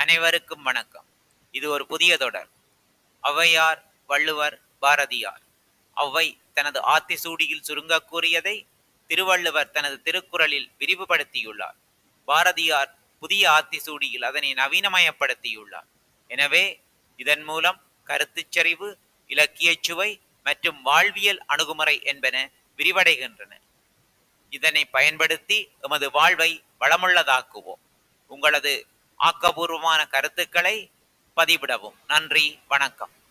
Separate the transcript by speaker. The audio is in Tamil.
Speaker 1: அனைவருக்கும் வணக்கம் இது ஒரு புதிய தொடர் ஔவையார் வள்ளுவர் பாரதியார் ஔவை தனது ஆத்திசூடியில் சுருங்கக் கூறியதை திருவள்ளுவர் தனது திருக்குறளில் விரிவுபடுத்தியுள்ளார் பாரதியார் புதிய ஆத்திசூடியில் அதனை நவீனமயப்படுத்தியுள்ளார் எனவே இதன் மூலம் கருத்துச்சரிவு இலக்கியச் சுவை மற்றும் வாழ்வியல் அணுகுமுறை என்பன விரிவடைகின்றன இதனை பயன்படுத்தி எமது வாழ்வை வளமுள்ளதாக்குவோம் உங்களது ஆக்கபூர்வமான கருத்துக்களை பதிவிடவும் நன்றி வணக்கம்